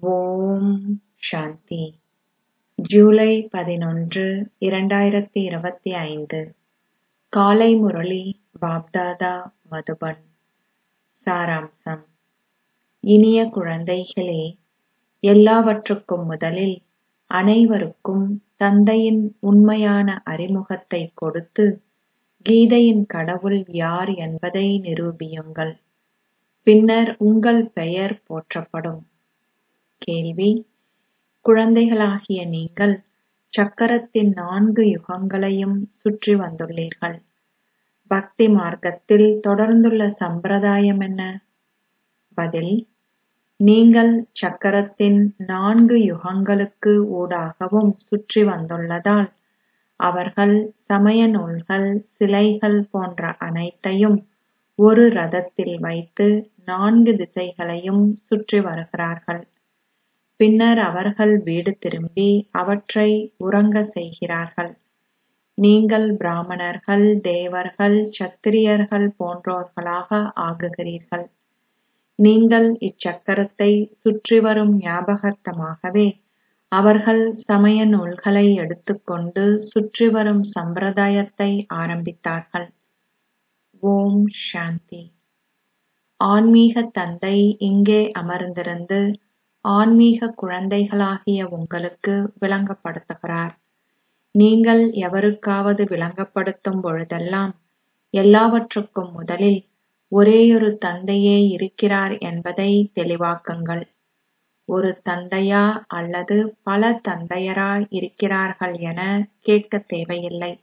ஓம் சாந்தி ஜூலை பதினொன்று இரண்டாயிரத்தி இருபத்தி ஐந்து காலை முரளி பாப்தாதா மதுபன் சாராம்சம் இனிய குழந்தைகளே எல்லாவற்றுக்கும் முதலில் அனைவருக்கும் தந்தையின் உண்மையான அறிமுகத்தைக் கொடுத்து கீதையின் கடவுள் யார் என்பதை நிரூபியுங்கள் பின்னர் உங்கள் பெயர் போற்றப்படும் கேள்வி குழந்தைகளாகிய நீங்கள் சக்கரத்தின் நான்கு யுகங்களையும் சுற்றி வந்துள்ளீர்கள் பக்தி மார்க்கத்தில் தொடர்ந்துள்ள சம்பிரதாயம் என்ன பதில் நீங்கள் சக்கரத்தின் நான்கு யுகங்களுக்கு ஊடாகவும் சுற்றி வந்துள்ளதால் அவர்கள் சமய நூல்கள் சிலைகள் போன்ற அனைத்தையும் ஒரு ரதத்தில் வைத்து நான்கு திசைகளையும் சுற்றி வருகிறார்கள் பின்னர் அவர்கள் வீடு திரும்பி அவற்றை உறங்கச் செய்கிறார்கள் நீங்கள் பிராமணர்கள் தேவர்கள் சத்திரியர்கள் போன்றோர்களாக ஆகுகிறீர்கள் நீங்கள் இச்சக்கரத்தை சுற்றி வரும் ஞாபகார்த்தமாகவே அவர்கள் சமய நூல்களை எடுத்துக்கொண்டு சுற்றி வரும் சம்பிரதாயத்தை ஆரம்பித்தார்கள் ஓம் சாந்தி ஆன்மீக தந்தை இங்கே அமர்ந்திருந்து ஆன்மீக குழந்தைகளாகிய உங்களுக்கு விளங்கப்படுத்துகிறார் நீங்கள் எவருக்காவது விளங்கப்படுத்தும் பொழுதெல்லாம் எல்லாவற்றுக்கும் முதலில் ஒரேயொரு தந்தையே இருக்கிறார் என்பதை தெளிவாக்குங்கள் ஒரு தந்தையா அல்லது பல தந்தையரா இருக்கிறார்கள் என கேட்கத் தேவையில்லை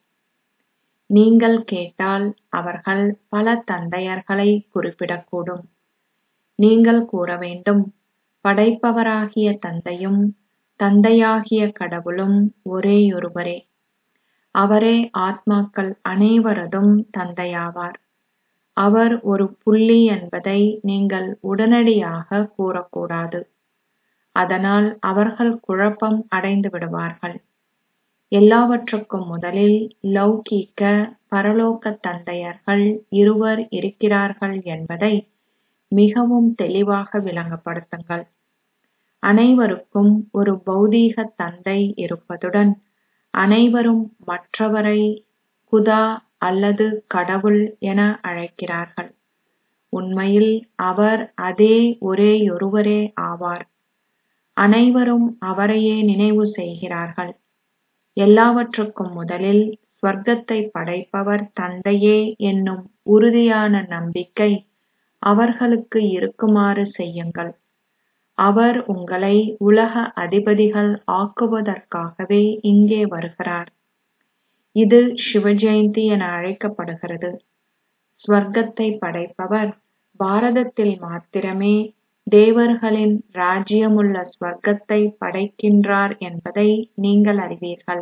நீங்கள் கேட்டால் அவர்கள் பல தந்தையர்களை குறிப்பிடக்கூடும் நீங்கள் கூற வேண்டும் படைப்பவராகிய தந்தையும் தந்தையாகிய கடவுளும் ஒரேயொருவரே அவரே ஆத்மாக்கள் அனைவரதும் தந்தையாவார் அவர் ஒரு புள்ளி என்பதை நீங்கள் உடனடியாக கூறக்கூடாது அதனால் அவர்கள் குழப்பம் அடைந்து விடுவார்கள் எல்லாவற்றுக்கும் முதலில் லௌகீக பரலோக தந்தையர்கள் இருவர் இருக்கிறார்கள் என்பதை மிகவும் தெளிவாக விளங்கப்படுத்துங்கள் அனைவருக்கும் ஒரு பௌதீக தந்தை இருப்பதுடன் அனைவரும் மற்றவரை குதா அல்லது கடவுள் என அழைக்கிறார்கள் உண்மையில் அவர் அதே ஒரேயொருவரே ஆவார் அனைவரும் அவரையே நினைவு செய்கிறார்கள் எல்லாவற்றுக்கும் முதலில் ஸ்வர்க்கத்தை படைப்பவர் தந்தையே என்னும் உறுதியான நம்பிக்கை அவர்களுக்கு இருக்குமாறு செய்யுங்கள் அவர் உங்களை உலக அதிபதிகள் ஆக்குவதற்காகவே இங்கே வருகிறார் இது சிவஜெயந்தி என அழைக்கப்படுகிறது ஸ்வர்க்கத்தை படைப்பவர் பாரதத்தில் மாத்திரமே தேவர்களின் ராஜ்யமுள்ள ஸ்வர்க்கத்தை படைக்கின்றார் என்பதை நீங்கள் அறிவீர்கள்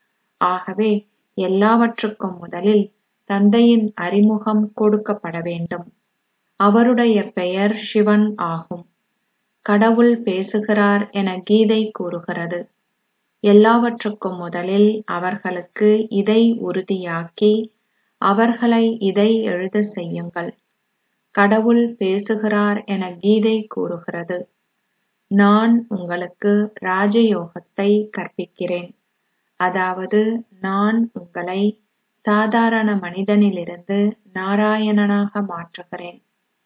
ஆகவே எல்லாவற்றுக்கும் முதலில் தந்தையின் அறிமுகம் கொடுக்கப்பட வேண்டும் அவருடைய பெயர் சிவன் ஆகும் கடவுள் பேசுகிறார் என கீதை கூறுகிறது எல்லாவற்றுக்கும் முதலில் அவர்களுக்கு இதை உறுதியாக்கி அவர்களை இதை எழுதச் செய்யுங்கள் கடவுள் பேசுகிறார் என கீதை கூறுகிறது நான் உங்களுக்கு ராஜயோகத்தை கற்பிக்கிறேன் அதாவது நான் உங்களை சாதாரண மனிதனிலிருந்து நாராயணனாக மாற்றுகிறேன்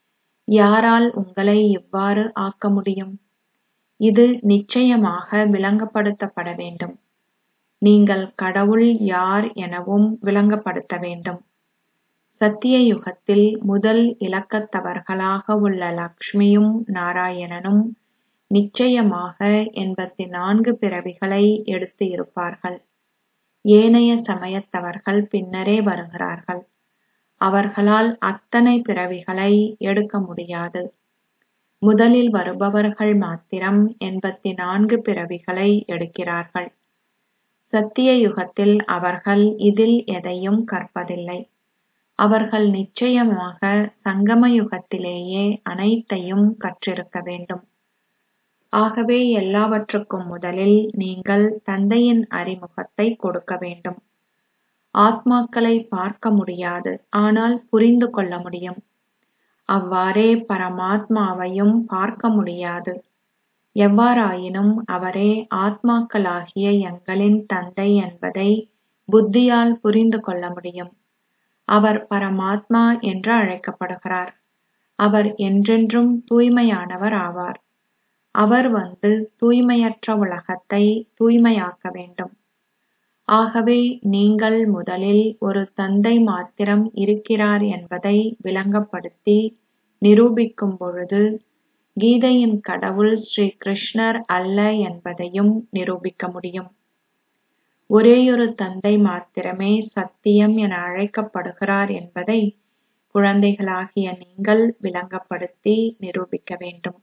யாரால் உங்களை இவ்வாறு ஆக்க முடியும் இது நிச்சயமாக விளங்கப்படுத்தப்பட வேண்டும் நீங்கள் கடவுள் யார் எனவும் விளங்கப்படுத்த வேண்டும் சத்திய யுகத்தில் முதல் இலக்கத்தவர்களாக உள்ள லக்ஷ்மியும் நாராயணனும் நிச்சயமாக எண்பத்தி நான்கு பிறவிகளை எடுத்து இருப்பார்கள் ஏனைய சமயத்தவர்கள் பின்னரே வருகிறார்கள் அவர்களால் அத்தனை பிறவிகளை எடுக்க முடியாது முதலில் வருபவர்கள் மாத்திரம் எண்பத்தி நான்கு பிறவிகளை எடுக்கிறார்கள் சத்திய யுகத்தில் அவர்கள் இதில் எதையும் கற்பதில்லை அவர்கள் நிச்சயமாக சங்கம யுகத்திலேயே அனைத்தையும் கற்றிருக்க வேண்டும் ஆகவே எல்லாவற்றுக்கும் முதலில் நீங்கள் தந்தையின் அறிமுகத்தை கொடுக்க வேண்டும் ஆத்மாக்களை பார்க்க முடியாது ஆனால் புரிந்து கொள்ள முடியும் அவ்வாறே பரமாத்மாவையும் பார்க்க முடியாது எவ்வாறாயினும் அவரே ஆத்மாக்களாகிய எங்களின் தந்தை என்பதை புத்தியால் புரிந்து கொள்ள முடியும் அவர் பரமாத்மா என்று அழைக்கப்படுகிறார் அவர் என்றென்றும் தூய்மையானவர் ஆவார் அவர் வந்து தூய்மையற்ற உலகத்தை தூய்மையாக்க வேண்டும் ஆகவே நீங்கள் முதலில் ஒரு தந்தை மாத்திரம் இருக்கிறார் என்பதை விளங்கப்படுத்தி நிரூபிக்கும் பொழுது கீதையின் கடவுள் ஸ்ரீ கிருஷ்ணர் அல்ல என்பதையும் நிரூபிக்க முடியும் ஒரேயொரு தந்தை மாத்திரமே சத்தியம் என அழைக்கப்படுகிறார் என்பதை குழந்தைகளாகிய நீங்கள் விளங்கப்படுத்தி நிரூபிக்க வேண்டும்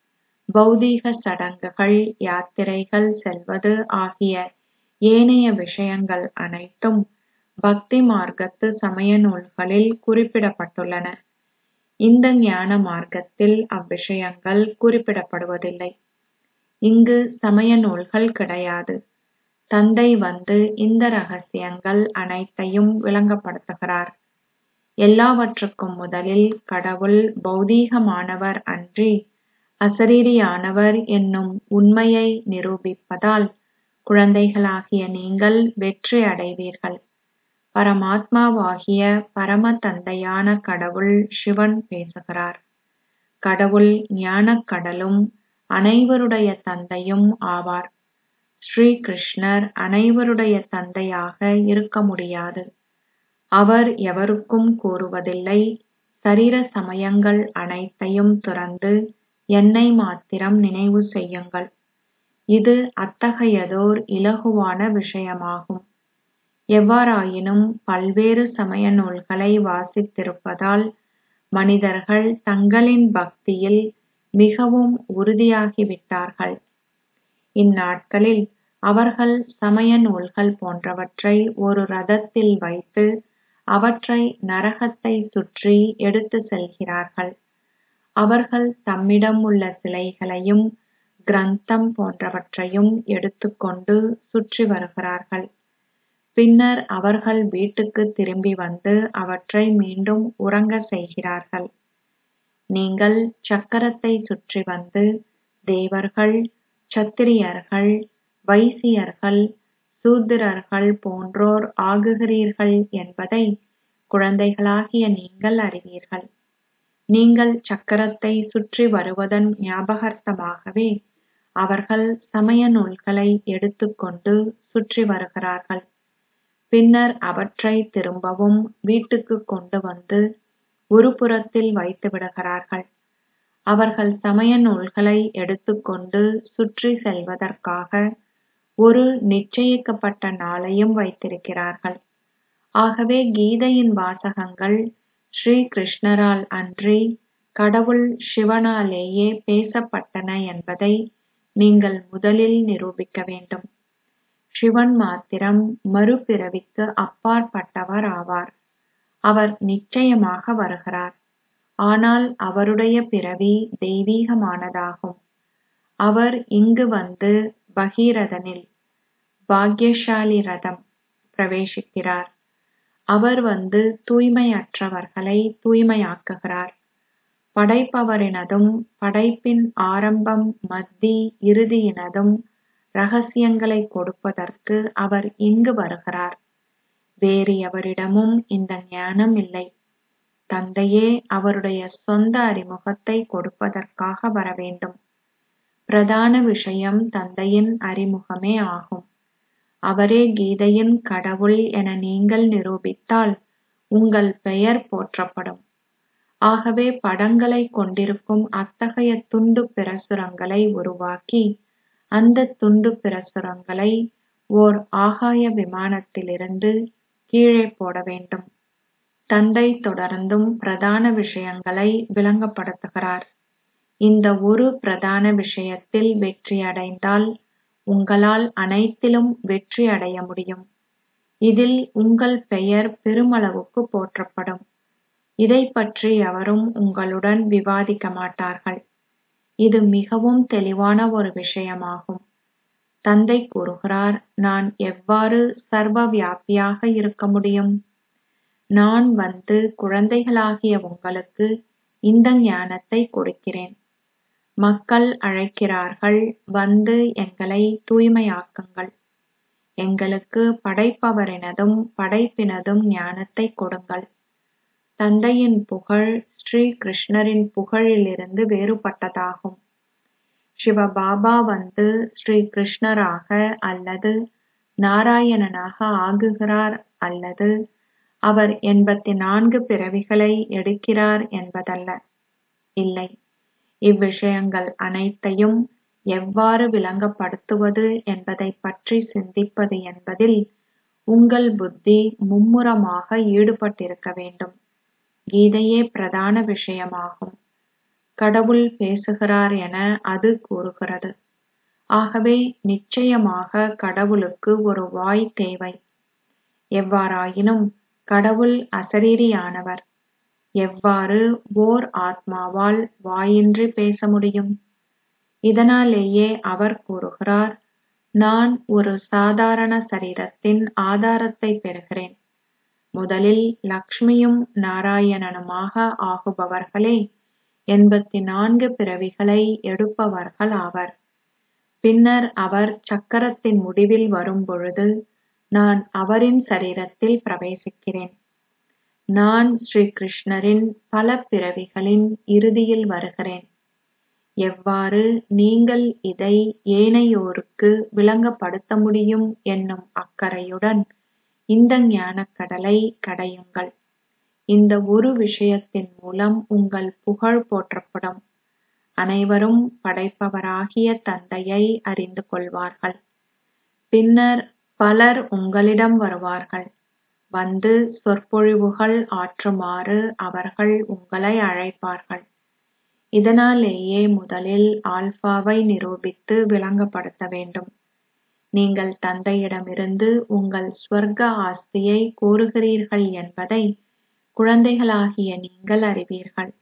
பௌதீக சடங்குகள் யாத்திரைகள் செல்வது ஆகிய ஏனைய விஷயங்கள் அனைத்தும் பக்தி மார்க்கத்து சமய நூல்களில் குறிப்பிடப்பட்டுள்ளன இந்த ஞான மார்க்கத்தில் அவ்விஷயங்கள் குறிப்பிடப்படுவதில்லை இங்கு சமய நூல்கள் கிடையாது தந்தை வந்து இந்த ரகசியங்கள் அனைத்தையும் விளங்கப்படுத்துகிறார் எல்லாவற்றுக்கும் முதலில் கடவுள் பௌதீகமானவர் அன்றி அசரீரியானவர் என்னும் உண்மையை நிரூபிப்பதால் குழந்தைகளாகிய நீங்கள் வெற்றி அடைவீர்கள் பரமாத்மாவாகிய பரம தந்தையான கடவுள் சிவன் பேசுகிறார் கடவுள் ஞானக் கடலும் அனைவருடைய தந்தையும் ஆவார் ஸ்ரீ கிருஷ்ணர் அனைவருடைய தந்தையாக இருக்க முடியாது அவர் எவருக்கும் கூறுவதில்லை சரீர சமயங்கள் அனைத்தையும் துறந்து என்னை மாத்திரம் நினைவு செய்யுங்கள் இது அத்தகையதோர் இலகுவான விஷயமாகும் எவ்வாறாயினும் பல்வேறு சமய நூல்களை வாசித்திருப்பதால் மனிதர்கள் தங்களின் பக்தியில் மிகவும் உறுதியாகிவிட்டார்கள் இந்நாட்களில் அவர்கள் சமய நூல்கள் போன்றவற்றை ஒரு ரதத்தில் வைத்து அவற்றை நரகத்தை சுற்றி எடுத்து செல்கிறார்கள் அவர்கள் தம்மிடம் உள்ள சிலைகளையும் கிரந்தம் போன்றவற்றையும் எடுத்துக்கொண்டு சுற்றி வருகிறார்கள் பின்னர் அவர்கள் வீட்டுக்கு திரும்பி வந்து அவற்றை மீண்டும் உறங்க செய்கிறார்கள் நீங்கள் சக்கரத்தை சுற்றி வந்து தேவர்கள் சத்திரியர்கள் வைசியர்கள் சூத்திரர்கள் போன்றோர் ஆகுகிறீர்கள் என்பதை குழந்தைகளாகிய நீங்கள் அறிவீர்கள் நீங்கள் சக்கரத்தை சுற்றி வருவதன் ஞாபகார்த்தமாகவே அவர்கள் சமய நூல்களை எடுத்துக்கொண்டு சுற்றி வருகிறார்கள் பின்னர் அவற்றை திரும்பவும் வீட்டுக்கு கொண்டு வந்து ஒரு புறத்தில் வைத்து விடுகிறார்கள் அவர்கள் சமய நூல்களை எடுத்துக்கொண்டு சுற்றி செல்வதற்காக ஒரு நிச்சயிக்கப்பட்ட நாளையும் வைத்திருக்கிறார்கள் ஆகவே கீதையின் வாசகங்கள் ஸ்ரீ கிருஷ்ணரால் அன்றி கடவுள் சிவனாலேயே பேசப்பட்டன என்பதை நீங்கள் முதலில் நிரூபிக்க வேண்டும் சிவன் மாத்திரம் மறுபிறவிக்கு அப்பாற்பட்டவர் ஆவார் அவர் நிச்சயமாக வருகிறார் ஆனால் அவருடைய பிறவி தெய்வீகமானதாகும் அவர் இங்கு வந்து பகீரதனில் பாக்யசாலி ரதம் பிரவேசிக்கிறார் அவர் வந்து தூய்மையற்றவர்களை தூய்மையாக்குகிறார் படைப்பவரினதும் படைப்பின் ஆரம்பம் மத்தி இறுதியினதும் ரகசியங்களை கொடுப்பதற்கு அவர் இங்கு வருகிறார் வேறு எவரிடமும் இந்த ஞானம் இல்லை தந்தையே அவருடைய சொந்த அறிமுகத்தை கொடுப்பதற்காக வர வேண்டும் பிரதான விஷயம் தந்தையின் அறிமுகமே ஆகும் அவரே கீதையின் கடவுள் என நீங்கள் நிரூபித்தால் உங்கள் பெயர் போற்றப்படும் ஆகவே படங்களை கொண்டிருக்கும் அத்தகைய துண்டு பிரசுரங்களை உருவாக்கி அந்த துண்டு பிரசுரங்களை ஓர் ஆகாய விமானத்திலிருந்து கீழே போட வேண்டும் தந்தை தொடர்ந்தும் பிரதான விஷயங்களை விளங்கப்படுத்துகிறார் இந்த ஒரு பிரதான விஷயத்தில் வெற்றியடைந்தால் உங்களால் அனைத்திலும் வெற்றி அடைய முடியும் இதில் உங்கள் பெயர் பெருமளவுக்கு போற்றப்படும் இதைப் பற்றி எவரும் உங்களுடன் விவாதிக்க மாட்டார்கள் இது மிகவும் தெளிவான ஒரு விஷயமாகும் தந்தை கூறுகிறார் நான் எவ்வாறு சர்வ வியாபியாக இருக்க முடியும் நான் வந்து குழந்தைகளாகிய உங்களுக்கு இந்த ஞானத்தை கொடுக்கிறேன் மக்கள் அழைக்கிறார்கள் வந்து எங்களை தூய்மையாக்குங்கள் எங்களுக்கு படைப்பவரினதும் படைப்பினதும் ஞானத்தை கொடுங்கள் தந்தையின் புகழ் ஸ்ரீ கிருஷ்ணரின் புகழிலிருந்து வேறுபட்டதாகும் சிவபாபா வந்து ஸ்ரீ கிருஷ்ணராக அல்லது நாராயணனாக ஆகுகிறார் அல்லது அவர் எண்பத்தி நான்கு பிறவிகளை எடுக்கிறார் என்பதல்ல இல்லை இவ்விஷயங்கள் அனைத்தையும் எவ்வாறு விளங்கப்படுத்துவது என்பதைப் பற்றி சிந்திப்பது என்பதில் உங்கள் புத்தி மும்முரமாக ஈடுபட்டிருக்க வேண்டும் கீதையே பிரதான விஷயமாகும் கடவுள் பேசுகிறார் என அது கூறுகிறது ஆகவே நிச்சயமாக கடவுளுக்கு ஒரு வாய் தேவை எவ்வாறாயினும் கடவுள் அசரீரியானவர் எவ்வாறு ஓர் ஆத்மாவால் வாயின்றி பேச முடியும் இதனாலேயே அவர் கூறுகிறார் நான் ஒரு சாதாரண சரீரத்தின் ஆதாரத்தை பெறுகிறேன் முதலில் லக்ஷ்மியும் நாராயணனுமாக ஆகுபவர்களே எண்பத்தி நான்கு பிறவிகளை எடுப்பவர்கள் ஆவர் பின்னர் அவர் சக்கரத்தின் முடிவில் வரும்பொழுது நான் அவரின் சரீரத்தில் பிரவேசிக்கிறேன் நான் ஸ்ரீ கிருஷ்ணரின் பல பிறவிகளின் இறுதியில் வருகிறேன் எவ்வாறு நீங்கள் இதை ஏனையோருக்கு விளங்கப்படுத்த முடியும் என்னும் அக்கறையுடன் இந்த ஞானக் கடலை கடையுங்கள் இந்த ஒரு விஷயத்தின் மூலம் உங்கள் புகழ் போற்றப்படும் அனைவரும் படைப்பவராகிய தந்தையை அறிந்து கொள்வார்கள் பின்னர் பலர் உங்களிடம் வருவார்கள் வந்து சொற்பொழிவுகள் ஆற்றுமாறு அவர்கள் உங்களை அழைப்பார்கள் இதனாலேயே முதலில் ஆல்பாவை நிரூபித்து விளங்கப்படுத்த வேண்டும் நீங்கள் தந்தையிடமிருந்து உங்கள் ஸ்வர்க்க ஆஸ்தியை கோருகிறீர்கள் என்பதை குழந்தைகளாகிய நீங்கள் அறிவீர்கள்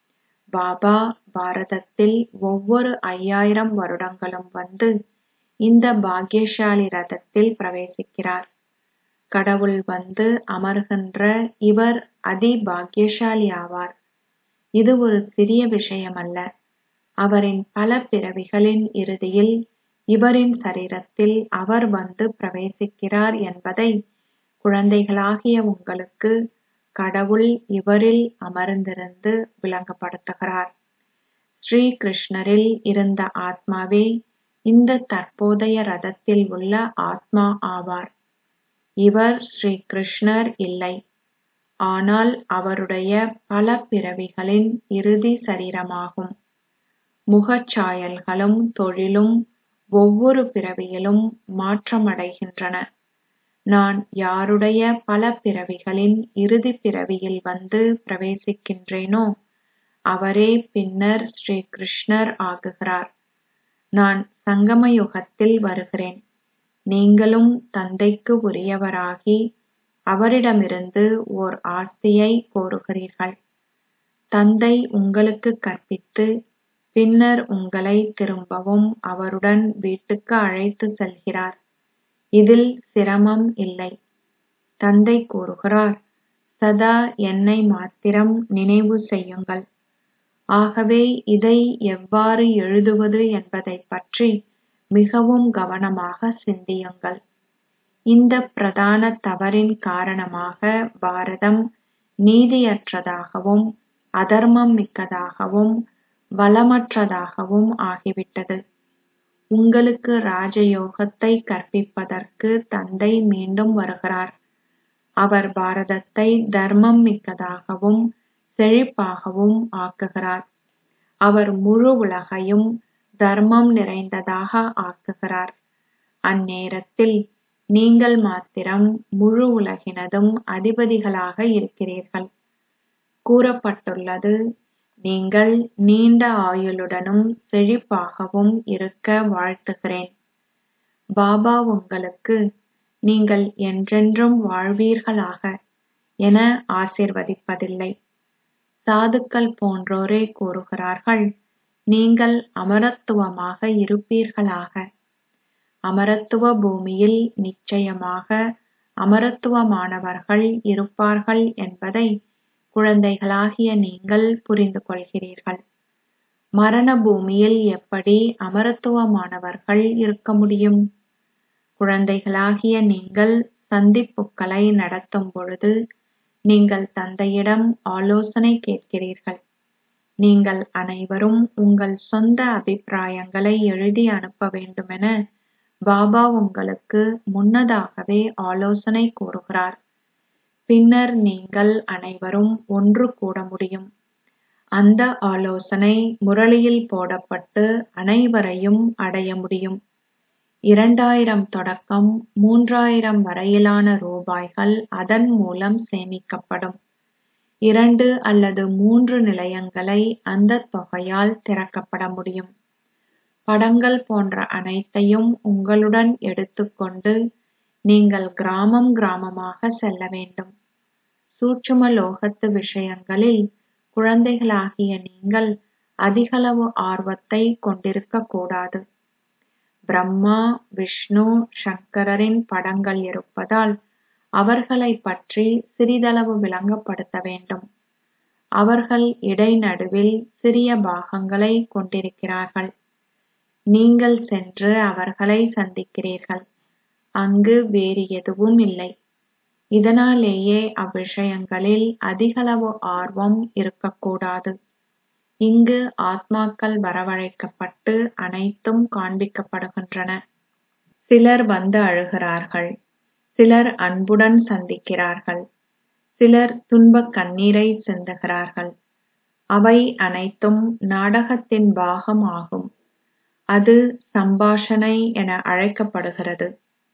பாபா பாரதத்தில் ஒவ்வொரு ஐயாயிரம் வருடங்களும் வந்து இந்த பாக்யசாலி ரதத்தில் பிரவேசிக்கிறார் கடவுள் வந்து அமர்கின்ற இவர் அதி பாக்யசாலி ஆவார் இது ஒரு சிறிய விஷயமல்ல அவரின் பல பிறவிகளின் இறுதியில் இவரின் சரீரத்தில் அவர் வந்து பிரவேசிக்கிறார் என்பதை குழந்தைகளாகிய உங்களுக்கு கடவுள் இவரில் அமர்ந்திருந்து விளங்கப்படுத்துகிறார் ஸ்ரீ கிருஷ்ணரில் இருந்த ஆத்மாவே இந்த தற்போதைய ரதத்தில் உள்ள ஆத்மா ஆவார் இவர் ஸ்ரீ கிருஷ்ணர் இல்லை ஆனால் அவருடைய பல பிறவிகளின் இறுதி சரீரமாகும் முகச்சாயல்களும் தொழிலும் ஒவ்வொரு பிறவியிலும் மாற்றமடைகின்றன நான் யாருடைய பல பிறவிகளின் இறுதி பிறவியில் வந்து பிரவேசிக்கின்றேனோ அவரே பின்னர் ஸ்ரீ கிருஷ்ணர் ஆகுகிறார் நான் சங்கம யுகத்தில் வருகிறேன் நீங்களும் தந்தைக்கு உரியவராகி அவரிடமிருந்து ஓர் ஆஸ்தியை கோருகிறீர்கள் தந்தை உங்களுக்கு கற்பித்து பின்னர் உங்களை திரும்பவும் அவருடன் வீட்டுக்கு அழைத்து செல்கிறார் இதில் சிரமம் இல்லை தந்தை கூறுகிறார் சதா என்னை மாத்திரம் நினைவு செய்யுங்கள் ஆகவே இதை எவ்வாறு எழுதுவது என்பதைப் பற்றி மிகவும் கவனமாக சிந்தியுங்கள் இந்த பிரதான தவறின் காரணமாக பாரதம் நீதியற்றதாகவும் அதர்மம் மிக்கதாகவும் வளமற்றதாகவும் ஆகிவிட்டது உங்களுக்கு ராஜயோகத்தை கற்பிப்பதற்கு தந்தை மீண்டும் வருகிறார் அவர் பாரதத்தை தர்மம் மிக்கதாகவும் செழிப்பாகவும் ஆக்குகிறார் அவர் முழு உலகையும் தர்மம் நிறைந்ததாக ஆக்குகிறார் அந்நேரத்தில் நீங்கள் மாத்திரம் முழு உலகினதும் அதிபதிகளாக இருக்கிறீர்கள் கூறப்பட்டுள்ளது நீங்கள் நீண்ட ஆயுளுடனும் செழிப்பாகவும் இருக்க வாழ்த்துகிறேன் பாபா உங்களுக்கு நீங்கள் என்றென்றும் வாழ்வீர்களாக என ஆசிர்வதிப்பதில்லை சாதுக்கள் போன்றோரே கூறுகிறார்கள் நீங்கள் அமரத்துவமாக இருப்பீர்களாக அமரத்துவ பூமியில் நிச்சயமாக அமரத்துவமானவர்கள் இருப்பார்கள் என்பதை குழந்தைகளாகிய நீங்கள் புரிந்து கொள்கிறீர்கள் மரண பூமியில் எப்படி அமரத்துவமானவர்கள் இருக்க முடியும் குழந்தைகளாகிய நீங்கள் சந்திப்புக்களை நடத்தும் பொழுது நீங்கள் தந்தையிடம் ஆலோசனை கேட்கிறீர்கள் நீங்கள் அனைவரும் உங்கள் சொந்த அபிப்பிராயங்களை எழுதி அனுப்ப வேண்டுமென பாபா உங்களுக்கு முன்னதாகவே ஆலோசனை கூறுகிறார் பின்னர் நீங்கள் அனைவரும் ஒன்று கூட முடியும் அந்த ஆலோசனை முரளியில் போடப்பட்டு அனைவரையும் அடைய முடியும் இரண்டாயிரம் தொடக்கம் மூன்றாயிரம் வரையிலான ரூபாய்கள் அதன் மூலம் சேமிக்கப்படும் இரண்டு அல்லது மூன்று நிலையங்களை அந்த தொகையால் திறக்கப்பட முடியும் படங்கள் போன்ற அனைத்தையும் உங்களுடன் எடுத்துக்கொண்டு நீங்கள் கிராமம் கிராமமாக செல்ல வேண்டும் சூட்சும லோகத்து விஷயங்களில் குழந்தைகளாகிய நீங்கள் அதிகளவு ஆர்வத்தை கொண்டிருக்க கூடாது பிரம்மா விஷ்ணு சங்கரரின் படங்கள் இருப்பதால் அவர்களை பற்றி சிறிதளவு விளங்கப்படுத்த வேண்டும் அவர்கள் இடைநடுவில் சிறிய பாகங்களை கொண்டிருக்கிறார்கள் நீங்கள் சென்று அவர்களை சந்திக்கிறீர்கள் அங்கு வேறு எதுவும் இல்லை இதனாலேயே அவ்விஷயங்களில் அதிகளவு ஆர்வம் இருக்கக்கூடாது இங்கு ஆத்மாக்கள் வரவழைக்கப்பட்டு அனைத்தும் காண்பிக்கப்படுகின்றன சிலர் வந்து அழுகிறார்கள் சிலர் அன்புடன் சந்திக்கிறார்கள் சிலர் துன்பக் கண்ணீரை சிந்துகிறார்கள் அவை அனைத்தும் நாடகத்தின் பாகம் ஆகும் அது சம்பாஷணை என அழைக்கப்படுகிறது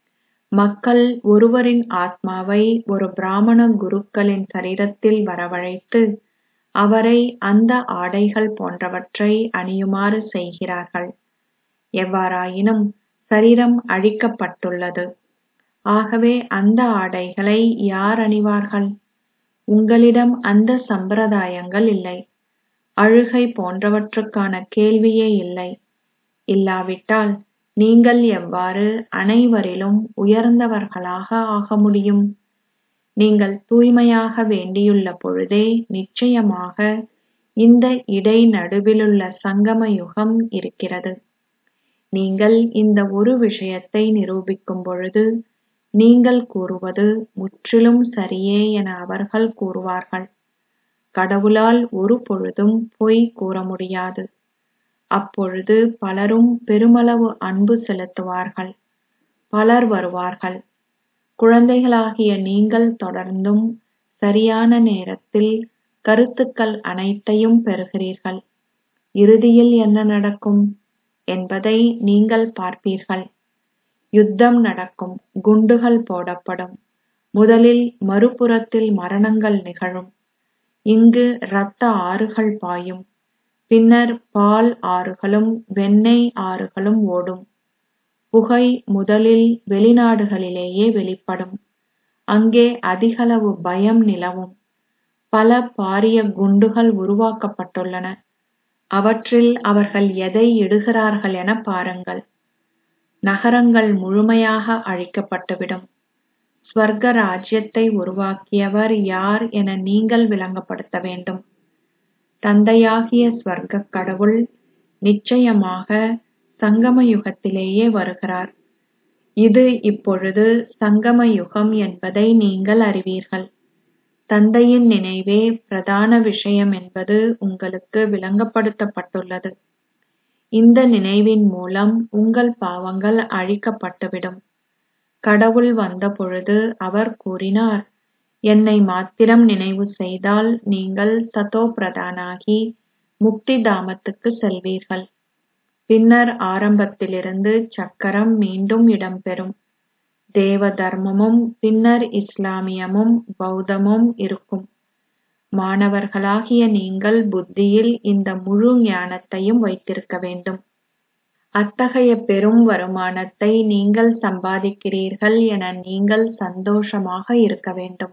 மக்கள் ஒருவரின் ஆத்மாவை ஒரு பிராமண குருக்களின் சரீரத்தில் வரவழைத்து அவரை அந்த ஆடைகள் போன்றவற்றை அணியுமாறு செய்கிறார்கள் எவ்வாறாயினும் சரீரம் அழிக்கப்பட்டுள்ளது ஆகவே அந்த ஆடைகளை யார் அணிவார்கள் உங்களிடம் அந்த சம்பிரதாயங்கள் இல்லை அழுகை போன்றவற்றுக்கான கேள்வியே இல்லை இல்லாவிட்டால் நீங்கள் எவ்வாறு அனைவரிலும் உயர்ந்தவர்களாக ஆக முடியும் நீங்கள் தூய்மையாக வேண்டியுள்ள பொழுதே நிச்சயமாக இந்த இடைநடுவிலுள்ள சங்கம யுகம் இருக்கிறது நீங்கள் இந்த ஒரு விஷயத்தை நிரூபிக்கும் பொழுது நீங்கள் கூறுவது முற்றிலும் சரியே என அவர்கள் கூறுவார்கள் கடவுளால் ஒரு பொழுதும் பொய் கூற முடியாது அப்பொழுது பலரும் பெருமளவு அன்பு செலுத்துவார்கள் பலர் வருவார்கள் குழந்தைகளாகிய நீங்கள் தொடர்ந்தும் சரியான நேரத்தில் கருத்துக்கள் அனைத்தையும் பெறுகிறீர்கள் இறுதியில் என்ன நடக்கும் என்பதை நீங்கள் பார்ப்பீர்கள் யுத்தம் நடக்கும் குண்டுகள் போடப்படும் முதலில் மறுபுறத்தில் மரணங்கள் நிகழும் இங்கு இரத்த ஆறுகள் பாயும் பின்னர் பால் ஆறுகளும் வெண்ணெய் ஆறுகளும் ஓடும் புகை முதலில் வெளிநாடுகளிலேயே வெளிப்படும் அங்கே அதிகளவு பயம் நிலவும் பல பாரிய குண்டுகள் உருவாக்கப்பட்டுள்ளன அவற்றில் அவர்கள் எதை இடுகிறார்கள் என பாருங்கள் நகரங்கள் முழுமையாக அழிக்கப்பட்டுவிடும் ஸ்வர்க ராஜ்யத்தை உருவாக்கியவர் யார் என நீங்கள் விளங்கப்படுத்த வேண்டும் தந்தையாகிய ஸ்வர்க்க கடவுள் நிச்சயமாக சங்கம யுகத்திலேயே வருகிறார் இது இப்பொழுது சங்கம யுகம் என்பதை நீங்கள் அறிவீர்கள் தந்தையின் நினைவே பிரதான விஷயம் என்பது உங்களுக்கு விளங்கப்படுத்தப்பட்டுள்ளது இந்த நினைவின் மூலம் உங்கள் பாவங்கள் அழிக்கப்பட்டுவிடும் கடவுள் வந்தபொழுது அவர் கூறினார் என்னை மாத்திரம் நினைவு செய்தால் நீங்கள் சதோ பிரதானாகி முக்தி தாமத்துக்கு செல்வீர்கள் பின்னர் ஆரம்பத்திலிருந்து சக்கரம் மீண்டும் இடம்பெறும் தேவ தர்மமும் பின்னர் இஸ்லாமியமும் பௌத்தமும் இருக்கும் மாணவர்களாகிய நீங்கள் புத்தியில் இந்த முழு ஞானத்தையும் வைத்திருக்க வேண்டும் அத்தகைய பெரும் வருமானத்தை நீங்கள் சம்பாதிக்கிறீர்கள் என நீங்கள் சந்தோஷமாக இருக்க வேண்டும்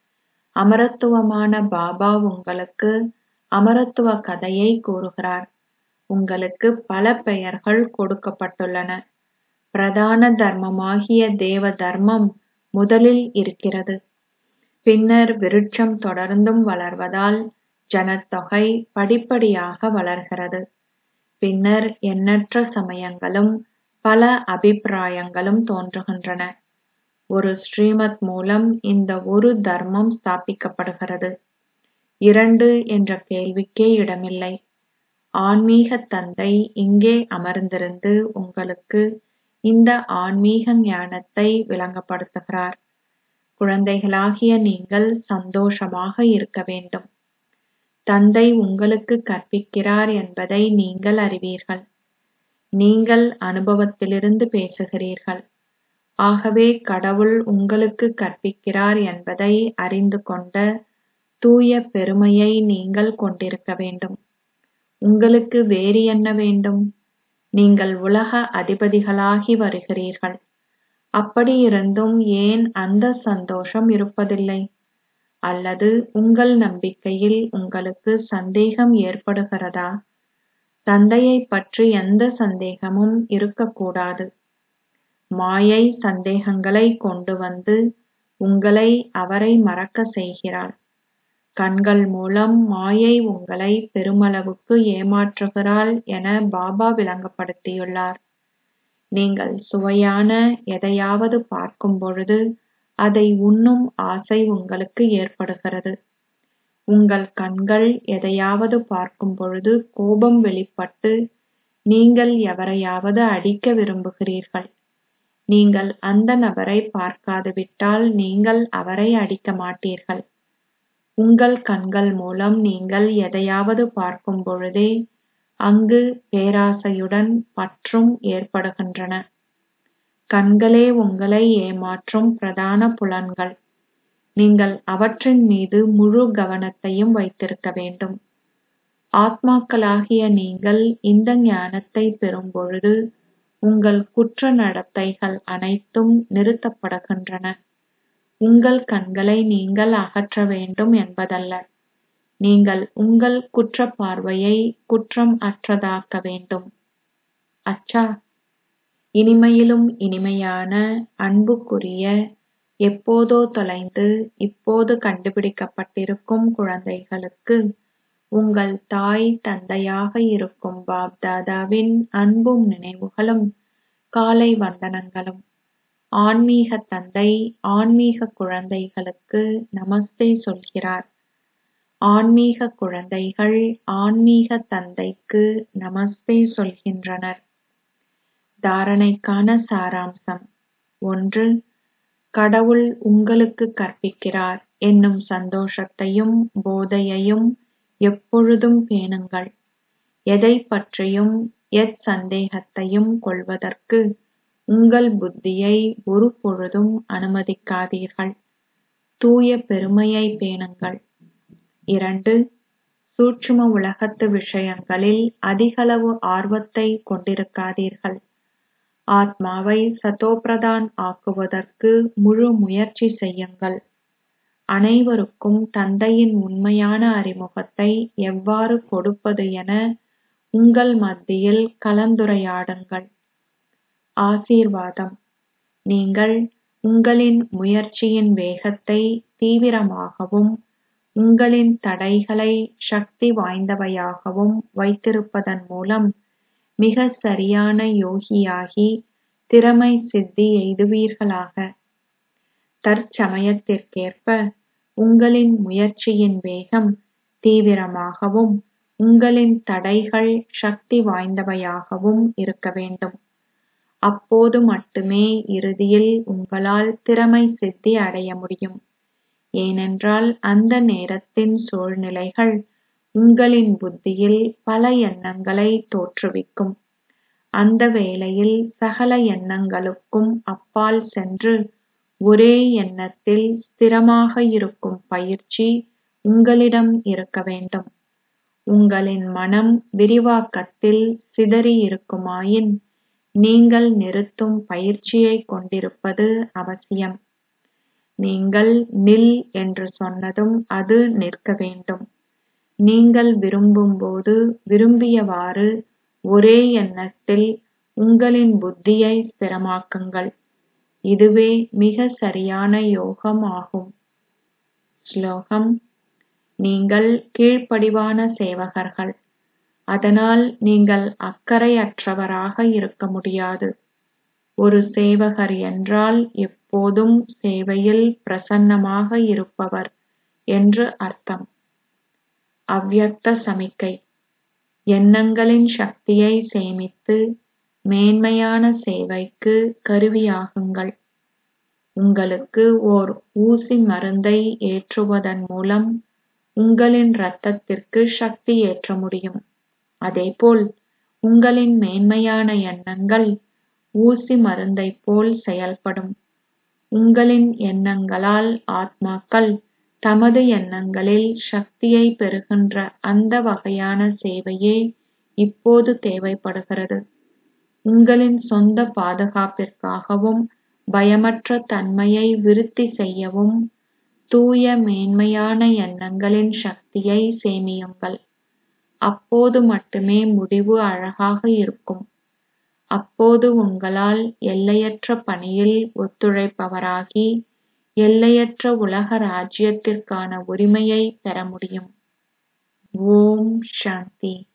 அமரத்துவமான பாபா உங்களுக்கு அமரத்துவ கதையை கூறுகிறார் உங்களுக்கு பல பெயர்கள் கொடுக்கப்பட்டுள்ளன பிரதான தர்மமாகிய தேவ தர்மம் முதலில் இருக்கிறது பின்னர் விருட்சம் தொடர்ந்தும் வளர்வதால் ஜனத்தொகை படிப்படியாக வளர்கிறது பின்னர் எண்ணற்ற சமயங்களும் பல அபிப்பிராயங்களும் தோன்றுகின்றன ஒரு ஸ்ரீமத் மூலம் இந்த ஒரு தர்மம் ஸ்தாபிக்கப்படுகிறது இரண்டு என்ற கேள்விக்கே இடமில்லை ஆன்மீக தந்தை இங்கே அமர்ந்திருந்து உங்களுக்கு இந்த ஆன்மீக ஞானத்தை விளங்கப்படுத்துகிறார் குழந்தைகளாகிய நீங்கள் சந்தோஷமாக இருக்க வேண்டும் தந்தை உங்களுக்கு கற்பிக்கிறார் என்பதை நீங்கள் அறிவீர்கள் நீங்கள் அனுபவத்திலிருந்து பேசுகிறீர்கள் ஆகவே கடவுள் உங்களுக்கு கற்பிக்கிறார் என்பதை அறிந்து கொண்ட தூய பெருமையை நீங்கள் கொண்டிருக்க வேண்டும் உங்களுக்கு வேறு என்ன வேண்டும் நீங்கள் உலக அதிபதிகளாகி வருகிறீர்கள் அப்படியிருந்தும் ஏன் அந்த சந்தோஷம் இருப்பதில்லை அல்லது உங்கள் நம்பிக்கையில் உங்களுக்கு சந்தேகம் ஏற்படுகிறதா தந்தையைப் பற்றி எந்த சந்தேகமும் இருக்கக்கூடாது மாயை சந்தேகங்களை கொண்டு வந்து உங்களை அவரை மறக்க செய்கிறாள் கண்கள் மூலம் மாயை உங்களை பெருமளவுக்கு ஏமாற்றுகிறாள் என பாபா விளங்கப்படுத்தியுள்ளார் நீங்கள் சுவையான எதையாவது பார்க்கும் பொழுது அதை உண்ணும் ஆசை உங்களுக்கு ஏற்படுகிறது உங்கள் கண்கள் எதையாவது பார்க்கும் பொழுது கோபம் வெளிப்பட்டு நீங்கள் எவரையாவது அடிக்க விரும்புகிறீர்கள் நீங்கள் அந்த நபரை பார்க்காது விட்டால் நீங்கள் அவரை அடிக்க மாட்டீர்கள் உங்கள் கண்கள் மூலம் நீங்கள் எதையாவது பார்க்கும் பொழுதே அங்கு பேராசையுடன் பற்றும் ஏற்படுகின்றன கண்களே உங்களை ஏமாற்றும் பிரதான புலன்கள் நீங்கள் அவற்றின் மீது முழு கவனத்தையும் வைத்திருக்க வேண்டும் ஆத்மாக்களாகிய நீங்கள் இந்த ஞானத்தை பெறும் பொழுது உங்கள் குற்ற நடத்தைகள் அனைத்தும் நிறுத்தப்படுகின்றன உங்கள் கண்களை நீங்கள் அகற்ற வேண்டும் என்பதல்ல நீங்கள் உங்கள் குற்ற பார்வையை குற்றம் அற்றதாக்க வேண்டும் அச்சா இனிமையிலும் இனிமையான அன்புக்குரிய எப்போதோ தொலைந்து இப்போது கண்டுபிடிக்கப்பட்டிருக்கும் குழந்தைகளுக்கு உங்கள் தாய் தந்தையாக இருக்கும் பாப்தாதாவின் அன்பும் நினைவுகளும் காலை வந்தனங்களும் ஆன்மீக தந்தை ஆன்மீக குழந்தைகளுக்கு நமஸ்தே சொல்கிறார் ஆன்மீக குழந்தைகள் ஆன்மீக தந்தைக்கு நமஸ்தே சொல்கின்றனர் தாரணைக்கான சாராம்சம் ஒன்று கடவுள் உங்களுக்கு கற்பிக்கிறார் என்னும் சந்தோஷத்தையும் போதையையும் எப்பொழுதும் பேணுங்கள் எதைப் பற்றியும் எச்சந்தேகத்தையும் கொள்வதற்கு உங்கள் புத்தியை ஒரு பொழுதும் அனுமதிக்காதீர்கள் தூய பெருமையை பேணுங்கள் இரண்டு சூட்சும உலகத்து விஷயங்களில் அதிகளவு ஆர்வத்தை கொண்டிருக்காதீர்கள் ஆத்மாவை சதோபிரதான் ஆக்குவதற்கு முழு முயற்சி செய்யுங்கள் அனைவருக்கும் தந்தையின் உண்மையான அறிமுகத்தை எவ்வாறு கொடுப்பது என உங்கள் மத்தியில் கலந்துரையாடுங்கள் ஆசீர்வாதம் நீங்கள் உங்களின் முயற்சியின் வேகத்தை தீவிரமாகவும் உங்களின் தடைகளை சக்தி வாய்ந்தவையாகவும் வைத்திருப்பதன் மூலம் மிக சரியான யோகியாகி திறமை சித்தி எய்துவீர்களாக தற்சமயத்திற்கேற்ப உங்களின் முயற்சியின் வேகம் தீவிரமாகவும் உங்களின் தடைகள் சக்தி வாய்ந்தவையாகவும் இருக்க வேண்டும் அப்போது மட்டுமே இறுதியில் உங்களால் திறமை சித்தி அடைய முடியும் ஏனென்றால் அந்த நேரத்தின் சூழ்நிலைகள் உங்களின் புத்தியில் பல எண்ணங்களை தோற்றுவிக்கும் அந்த வேளையில் சகல எண்ணங்களுக்கும் அப்பால் சென்று ஒரே எண்ணத்தில் ஸ்திரமாக இருக்கும் பயிற்சி உங்களிடம் இருக்க வேண்டும் உங்களின் மனம் விரிவாக்கத்தில் சிதறி இருக்குமாயின் நீங்கள் நிறுத்தும் பயிற்சியைக் கொண்டிருப்பது அவசியம் நீங்கள் நில் என்று சொன்னதும் அது நிற்க வேண்டும் நீங்கள் விரும்பும்போது விரும்பியவாறு ஒரே எண்ணத்தில் உங்களின் புத்தியை ஸ்திரமாக்குங்கள் இதுவே மிக சரியான யோகம் ஆகும் ஸ்லோகம் நீங்கள் கீழ்ப்படிவான சேவகர்கள் அதனால் நீங்கள் அக்கறையற்றவராக இருக்க முடியாது ஒரு சேவகர் என்றால் எப்போதும் சேவையில் பிரசன்னமாக இருப்பவர் என்று அர்த்தம் அவ்யக்த சமிக்கை எண்ணங்களின் சக்தியை சேமித்து மேன்மையான சேவைக்கு கருவியாகுங்கள் உங்களுக்கு ஓர் ஊசி மருந்தை ஏற்றுவதன் மூலம் உங்களின் இரத்தத்திற்கு சக்தி ஏற்ற முடியும் அதேபோல் உங்களின் மேன்மையான எண்ணங்கள் ஊசி மருந்தைப் போல் செயல்படும் உங்களின் எண்ணங்களால் ஆத்மாக்கள் தமது எண்ணங்களில் சக்தியை பெறுகின்ற அந்த வகையான சேவையே இப்போது தேவைப்படுகிறது உங்களின் சொந்த பாதுகாப்பிற்காகவும் பயமற்ற தன்மையை விருத்தி செய்யவும் தூய மேன்மையான எண்ணங்களின் சக்தியை சேமியுங்கள் அப்போது மட்டுமே முடிவு அழகாக இருக்கும் அப்போது உங்களால் எல்லையற்ற பணியில் ஒத்துழைப்பவராகி எல்லையற்ற உலக ராஜ்யத்திற்கான உரிமையை பெற முடியும் ஓம் சாந்தி